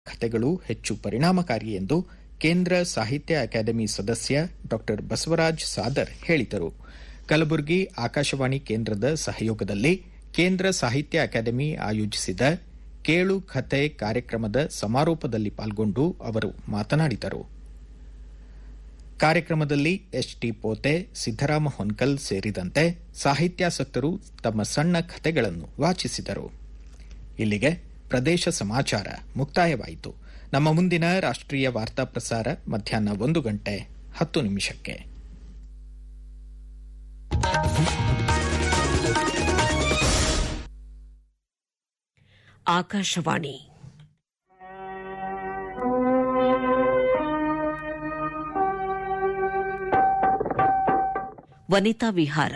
ಕಥೆಗಳು ಹೆಚ್ಚು ಪರಿಣಾಮಕಾರಿ ಎಂದು ಕೇಂದ್ರ ಸಾಹಿತ್ಯ ಅಕಾಡೆಮಿ ಸದಸ್ಯ ಡಾ ಬಸವರಾಜ್ ಸಾದರ್ ಹೇಳಿದರು ಕಲಬುರಗಿ ಆಕಾಶವಾಣಿ ಕೇಂದ್ರದ ಸಹಯೋಗದಲ್ಲಿ ಕೇಂದ್ರ ಸಾಹಿತ್ಯ ಅಕಾಡೆಮಿ ಆಯೋಜಿಸಿದ ಕೇಳು ಕಥೆ ಕಾರ್ಯಕ್ರಮದ ಸಮಾರೋಪದಲ್ಲಿ ಪಾಲ್ಗೊಂಡು ಅವರು ಮಾತನಾಡಿದರು ಕಾರ್ಯಕ್ರಮದಲ್ಲಿ ಎಚ್ಟಿ ಪೋತೆ ಸಿದ್ದರಾಮ ಹೊನ್ಕಲ್ ಸೇರಿದಂತೆ ಸಾಹಿತ್ಯಾಸಕ್ತರು ತಮ್ಮ ಸಣ್ಣ ಕಥೆಗಳನ್ನು ವಾಚಿಸಿದರು ಇಲ್ಲಿಗೆ ಪ್ರದೇಶ ಸಮಾಚಾರ ಮುಕ್ತಾಯವಾಯಿತು ನಮ್ಮ ಮುಂದಿನ ರಾಷ್ಟ್ರೀಯ ವಾರ್ತಾ ಪ್ರಸಾರ ಮಧ್ಯಾಹ್ನ ಒಂದು ಗಂಟೆ ಹತ್ತು ನಿಮಿಷಕ್ಕೆ ಆಕಾಶವಾಣಿ ವನಿತಾ ವಿಹಾರ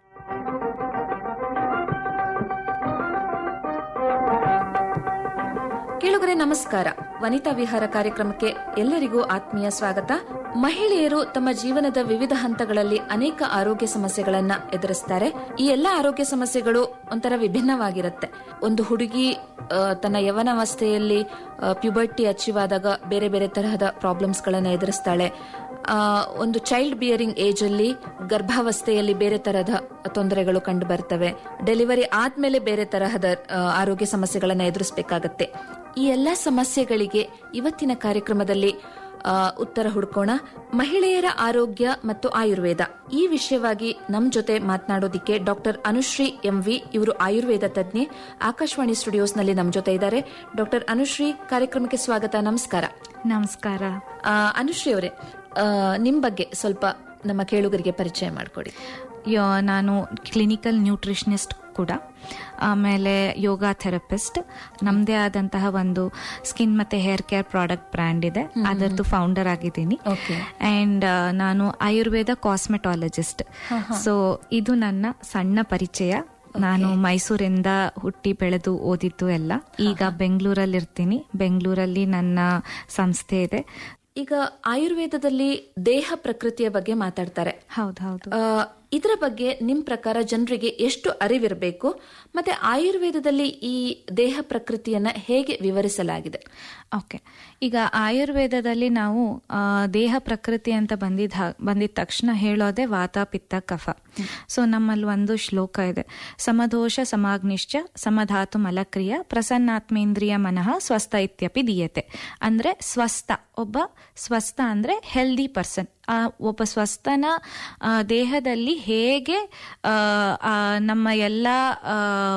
ಕೇಳುಗರೆ ನಮಸ್ಕಾರ ವನಿತಾ ವಿಹಾರ ಕಾರ್ಯಕ್ರಮಕ್ಕೆ ಎಲ್ಲರಿಗೂ ಆತ್ಮೀಯ ಸ್ವಾಗತ ಮಹಿಳೆಯರು ತಮ್ಮ ಜೀವನದ ವಿವಿಧ ಹಂತಗಳಲ್ಲಿ ಅನೇಕ ಆರೋಗ್ಯ ಸಮಸ್ಯೆಗಳನ್ನ ಎದುರಿಸ್ತಾರೆ ಈ ಎಲ್ಲಾ ಆರೋಗ್ಯ ಸಮಸ್ಯೆಗಳು ಒಂಥರ ವಿಭಿನ್ನವಾಗಿರುತ್ತೆ ಒಂದು ಹುಡುಗಿ ಆ, ತನ್ನ ಯವನಾವಸ್ಥೆಯಲ್ಲಿ ಪ್ಯುಬರ್ಟಿ ಅಚೀವ್ ಆದಾಗ ಬೇರೆ ಬೇರೆ ತರಹದ ಪ್ರಾಬ್ಲಮ್ಸ್ ಗಳನ್ನ ಎದುರಿಸ್ತಾಳೆ ಆ, ಒಂದು ಚೈಲ್ಡ್ ಬಿಯರಿಂಗ್ ಏಜ್ ಅಲ್ಲಿ ಗರ್ಭಾವಸ್ಥೆಯಲ್ಲಿ ಬೇರೆ ತರಹದ ತೊಂದರೆಗಳು ಕಂಡು ಬರ್ತವೆ ಡೆಲಿವರಿ ಆದ್ಮೇಲೆ ಬೇರೆ ತರಹದ ಆ, ಆರೋಗ್ಯ ಸಮಸ್ಯೆಗಳನ್ನ ಎದುರಿಸಬೇಕಾಗತ್ತೆ ಈ ಎಲ್ಲಾ ಸಮಸ್ಯೆಗಳಿಗೆ ಇವತ್ತಿನ ಕಾರ್ಯಕ್ರಮದಲ್ಲಿ ಆ, ಉತ್ತರ ಹುಡ್ಕೋಣ ಮಹಿಳೆಯರ ಆರೋಗ್ಯ ಮತ್ತು ಆಯುರ್ವೇದ ಈ ವಿಷಯವಾಗಿ ನಮ್ ಜೊತೆ ಮಾತನಾಡೋದಿಕ್ಕೆ ಡಾಕ್ಟರ್ ಅನುಶ್ರೀ ಎಂವಿ ಇವರು ಆಯುರ್ವೇದ ತಜ್ಞೆ ಆಕಾಶವಾಣಿ ಸ್ಟುಡಿಯೋಸ್ನಲ್ಲಿ ನಮ್ ಜೊತೆ ಇದ್ದಾರೆ ಡಾಕ್ಟರ್ ಅನುಶ್ರೀ ಕಾರ್ಯಕ್ರಮಕ್ಕೆ ಸ್ವಾಗತ ನಮಸ್ಕಾರ ನಮಸ್ಕಾರ ಆ, ಅನುಶ್ರೀ ಅವರೇ ನಿಮ್ ಬಗ್ಗೆ ಸ್ವಲ್ಪ ನಮ್ಮ ಕೇಳುಗರಿಗೆ ಪರಿಚಯ ಮಾಡಿಕೊಡಿ ಯೋ ನಾನು ಕ್ಲಿನಿಕಲ್ ನ್ಯೂಟ್ರಿಷನಿಸ್ಟ್ ಕೂಡ ಆಮೇಲೆ ಯೋಗ ಥೆರಪಿಸ್ಟ್ ನಮ್ಮದೇ ಆದಂತಹ ಒಂದು ಸ್ಕಿನ್ ಮತ್ತೆ ಹೇರ್ ಕೇರ್ ಪ್ರಾಡಕ್ಟ್ ಬ್ರ್ಯಾಂಡ್ ಇದೆ ಅದರದ್ದು ಫೌಂಡರ್ ಆಗಿದ್ದೀನಿ Okay. ಅಂಡ್ ನಾನು ಆಯುರ್ವೇದ ಕಾಸ್ಮೆಟಾಲಜಿಸ್ಟ್ ಸೊ ಇದು ನನ್ನ ಸಣ್ಣ ಪರಿಚಯ ನಾನು ಮೈಸೂರಿಂದ ಹುಟ್ಟಿ ಬೆಳೆದು ಓದಿದ್ದು ಎಲ್ಲ ಈಗ ಬೆಂಗಳೂರಲ್ಲಿ ಇರ್ತೀನಿ ಬೆಂಗಳೂರಲ್ಲಿ ನನ್ನ ಸಂಸ್ಥೆ ಇದೆ ಈಗ ಆಯುರ್ವೇದದಲ್ಲಿ ದೇಹ ಪ್ರಕೃತಿಯ ಬಗ್ಗೆ ಮಾತಾಡ್ತಾರೆ ಹೌದು ಹೌದು ಆ, ಇದರ ಬಗ್ಗೆ ನಿಮ್ ಪ್ರಕಾರ ಜನರಿಗೆ ಎಷ್ಟು ಅರಿವಿರಬೇಕು ಮತ್ತೆ ಆಯುರ್ವೇದದಲ್ಲಿ ಈ ದೇಹ ಪ್ರಕೃತಿಯನ್ನ ಹೇಗೆ ವಿವರಿಸಲಾಗಿದೆ ಓಕೆ ಈಗ ಆಯುರ್ವೇದದಲ್ಲಿ ನಾವು ಆ, ದೇಹ ಪ್ರಕೃತಿ ಅಂತ ಬಂದಿದ್ದ ಹಾ- ಬಂದಿದ ತಕ್ಷಣ ಹೇಳೋದೆ ವಾತ ಪಿತ್ತ ಕಫ ಸೊ ನಮ್ಮಲ್ಲಿ ಒಂದು ಶ್ಲೋಕ ಇದೆ ಸಮದೋಷ ಸಮಾಗ್ನಿಶ್ಚ ಸಮಧಾತು ಮಲಕ್ರಿಯ ಪ್ರಸನ್ನಾತ್ಮೇಂದ್ರಿಯ ಮನಃ ಸ್ವಸ್ಥ ಇತ್ಯಪಿ ದೀಯತೆ ಅಂದ್ರೆ ಸ್ವಸ್ಥ ಒಬ್ಬ ಸ್ವಸ್ಥ ಅಂದ್ರೆ ಹೆಲ್ದಿ ಪರ್ಸನ್ ಆ ಒಬ್ಬ ಸ್ವಸ್ಥನ ಆ, ದೇಹದಲ್ಲಿ ಹೇಗೆ ಆ, ಆ, ನಮ್ಮ ಎಲ್ಲ ಆ,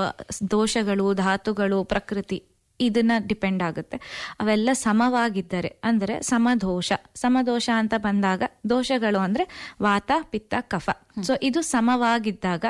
ದೋಷಗಳು ಧಾತುಗಳು ಪ್ರಕೃತಿ ಇದನ್ನ ಡಿಪೆಂಡ್ ಆಗುತ್ತೆ ಅವೆಲ್ಲ ಸಮವಾಗಿದ್ದರೆ ಅಂದರೆ ಸಮದೋಷ ಸಮದೋಷ ಅಂತ ಬಂದಾಗ ದೋಷಗಳು ಅಂದ್ರೆ ವಾತ ಪಿತ್ತ ಕಫ ಸೊ ಇದು ಸಮವಾಗಿದ್ದಾಗ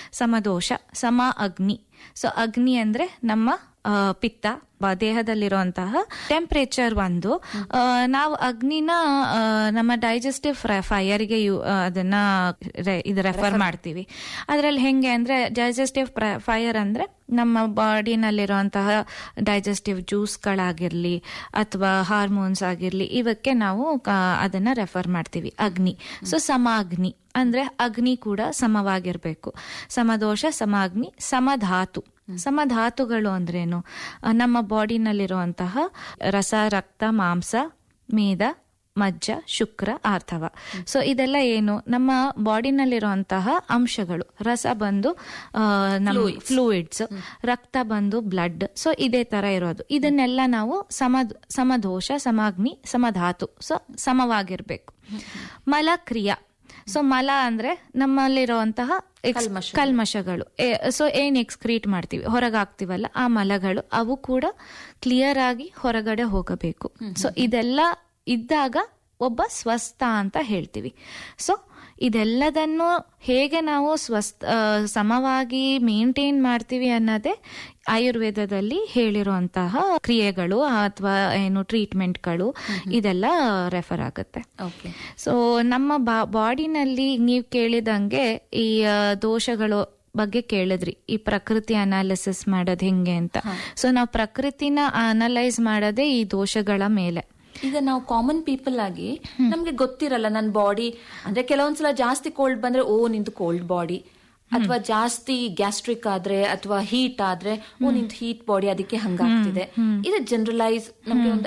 ಸಮದೋಷ ಸಮ ಅಗ್ನಿ ಸೊ ಅಗ್ನಿ ಅಂದ್ರೆ ನಮ್ಮ ಆ, ಪಿತ್ತ ಬ- ದೇಹದಲ್ಲಿರುವಂತಹ ಟೆಂಪರೇಚರ್ ಒಂದು ಆ, ನಾವು ಅಗ್ನಿನ ಆ, ನಮ್ಮ ಡೈಜೆಸ್ಟಿವ್ ಫೈರ್ಗೆ ಅದನ್ನ ರೆ- ಇದು ರೆಫರ್ ಮಾಡ್ತೀವಿ ಅದರಲ್ಲಿ ಹೆಂಗೆ ಅಂದ್ರೆ ಡೈಜೆಸ್ಟಿವ್ ಫೈರ್ ಅಂದ್ರೆ ನಮ್ಮ ಬಾಡಿನಲ್ಲಿರುವಂತಹ ಡೈಜೆಸ್ಟಿವ್ ಜ್ಯೂಸ್ಗಳಾಗಿರ್ಲಿ ಅಥವಾ ಹಾರ್ಮೋನ್ಸ್ ಆಗಿರ್ಲಿ ಇವಕ್ಕೆ ನಾವು ಕ- ಅದನ್ನ ರೆಫರ್ ಮಾಡ್ತೀವಿ ಅಗ್ನಿ ಸೊ ಸಮಾಗ್ನಿ ಅಂದ್ರೆ ಅಗ್ನಿ ಕೂಡ ಸಮವಾಗಿರ್ಬೇಕು ಸಮದೋಷ ಸಮಾಗ್ನಿ ಸಮಧಾತು ಸಮಧಾತುಗಳು ಅಂದ್ರೇನು ಆ, ನಮ್ಮ ಬಾಡಿನಲ್ಲಿರುವಂತಹ ರಸ ರಕ್ತ ಮಾಂಸ ಮೇದ ಮಜ್ಜ ಶುಕ್ರ ಆರ್ಥವ ಸೊ ಇದೆಲ್ಲ ಏನು ನಮ್ಮ ಬಾಡಿನಲ್ಲಿರುವಂತಹ ಅಂಶಗಳು ರಸ ಬಂದು ಆ, ನಮ್ಮ ಫ್ಲೂಯಿಡ್ಸ್ ರಕ್ತ ಬಂದು ಬ್ಲಡ್ ಸೊ ಇದೇ ತರ ಇರೋದು ಇದನ್ನೆಲ್ಲ ನಾವು ಸಮ ಸಮದೋಷ ಸಮಾಗ್ನಿ ಸಮಧಾತು ಸೊ ಸಮವಾಗಿರ್ಬೇಕು ಮಲಕ್ರಿಯಾ ಸೊ ಮಲ ಅಂದ್ರೆ ನಮ್ಮಲ್ಲಿರುವಂತಹ ಎಕ್ಸ್- ಕಲ್ಮಶಗಳು ಸೊ ಏನ್ ಎಕ್ಸ್ಕ್ರೀಟ್ ಮಾಡ್ತೀವಿ ಹೊರಗಾಗ್ತೀವಲ್ಲ ಆ ಮಲಗಳು ಅವು ಕೂಡ ಕ್ಲಿಯರ್ ಆಗಿ ಹೊರಗಡೆ ಹೋಗಬೇಕು ಸೊ ಇದೆಲ್ಲ ಇದ್ದಾಗ ಒಬ್ಬ ಸ್ವಸ್ಥ ಅಂತ ಹೇಳ್ತೀವಿ ಸೊ ಇದೆಲ್ಲದನ್ನು ಹೇಗೆ ನಾವು ಸ್ವಸ್ಥ ಆ, ಸಮವಾಗಿ ಮೇಂಟೈನ್ ಮಾಡ್ತೀವಿ ಅನ್ನೋದೇ ಆಯುರ್ವೇದದಲ್ಲಿ ಹೇಳಿರುವಂತಹ ಕ್ರಿಯೆಗಳು ಅಥವಾ ಏನು ಟ್ರೀಟ್ಮೆಂಟ್ಗಳು ಇದೆಲ್ಲ ರೆಫರ್ ಆಗುತ್ತೆ ಓಕೆ ಸೊ ನಮ್ಮ ಬಾಡಿನಲ್ಲಿ ನೀವು ಕೇಳಿದಂಗೆ ಈ ಆ, ದೋಷಗಳು ಬಗ್ಗೆ ಕೇಳಿದ್ರಿ ಈ ಪ್ರಕೃತಿ ಅನಾಲಿಸಿಸ್ ಮಾಡೋದು ಹೆಂಗೆ ಅಂತ ಸೊ ನಾವು ಪ್ರಕೃತಿನ ಅನಲೈಸ್ ಮಾಡೋದೇ ಈ ದೋಷಗಳ ಮೇಲೆ ಈಗ ನಾವು ಕಾಮನ್ ಪೀಪಲ್ ಆಗಿ ನಮ್ಗೆ ಗೊತ್ತಿರಲ್ಲ ನನ್ನ ಬಾಡಿ ಅಂದ್ರೆ ಕೆಲವೊಂದ್ಸಲ ಜಾಸ್ತಿ ಕೋಲ್ಡ್ ಬಂದ್ರೆ ಓ ನಿಂದು ಕೋಲ್ಡ್ ಬಾಡಿ ಅಥವಾ ಜಾಸ್ತಿ ಗ್ಯಾಸ್ಟ್ರಿಕ್ ಆದ್ರೆ ಅಥವಾ ಹೀಟ್ ಆದ್ರೆ ಓ ನಿಂದು ಹೀಟ್ ಬಾಡಿ ಅದಕ್ಕೆ ಹಂಗಾಗ್ತಿದೆ ಇದು ಜನರಲೈಸ್ ನಮ್ಗೆ ಒಂದು